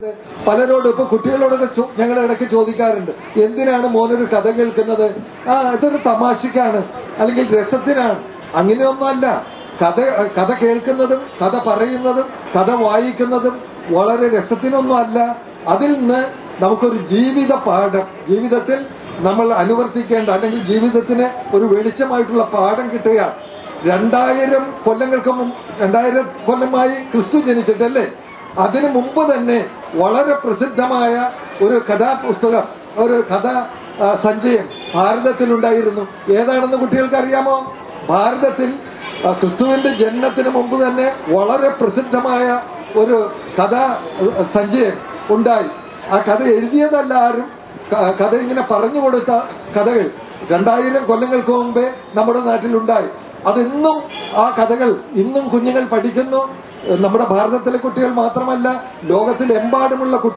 പലരോടും ഇപ്പൊ കുട്ടികളോടൊക്കെ ചോ- ഞങ്ങൾ ഇടയ്ക്ക് ചോദിക്കാറുണ്ട് എന്തിനാണ് മോനൊരു കഥ കേൾക്കുന്നത് ആ ഇതൊരു തമാശക്കാണ് അല്ലെങ്കിൽ രസത്തിനാണ് അങ്ങനെയൊന്നുമല്ല കഥ കഥ കേൾക്കുന്നതും കഥ പറയുന്നതും കഥ വായിക്കുന്നതും വളരെ രസത്തിനൊന്നും അല്ല അതിൽ നിന്ന് നമുക്കൊരു ജീവിത പാഠം ജീവിതത്തിൽ നമ്മൾ അനുവർത്തിക്കേണ്ട അല്ലെങ്കിൽ ജീവിതത്തിന് ഒരു വെളിച്ചമായിട്ടുള്ള പാഠം കിട്ടുകയാണ് രണ്ടായിരം കൊല്ലങ്ങൾക്ക് മുമ്പ് രണ്ടായിരം കൊല്ലമായി ക്രിസ്തു ജനിച്ചിട്ടല്ലേ അതിനു മുമ്പ് തന്നെ വളരെ പ്രസിദ്ധമായ ഒരു കഥാപുസ്തകം ഒരു കഥ ആ, സഞ്ചയം ഭാരതത്തിലുണ്ടായിരുന്നു ഏതാണെന്ന് കുട്ടികൾക്ക് അറിയാമോ ഭാരതത്തിൽ ആ, ക്രിസ്തുവിന്റെ ജനനത്തിന് മുമ്പ് തന്നെ വളരെ പ്രസിദ്ധമായ ഒരു കഥ ആ, സഞ്ചയം ഉണ്ടായി ആ കഥ എഴുതിയതല്ല ആരും ക- കഥ ഇങ്ങനെ പറഞ്ഞു കൊടുത്ത കഥകൾ രണ്ടായിരം കൊല്ലങ്ങൾക്ക് മുമ്പേ നമ്മുടെ നാട്ടിലുണ്ടായി അതിന്നും ആ കഥകൾ ഇന്നും കുഞ്ഞുങ്ങൾ പഠിക്കുന്നു നമ്മുടെ ഭാരതത്തിലെ കുട്ടികൾ മാത്രമല്ല ലോകത്തിലെമ്പാടുമുള്ള കുട്ടികൾ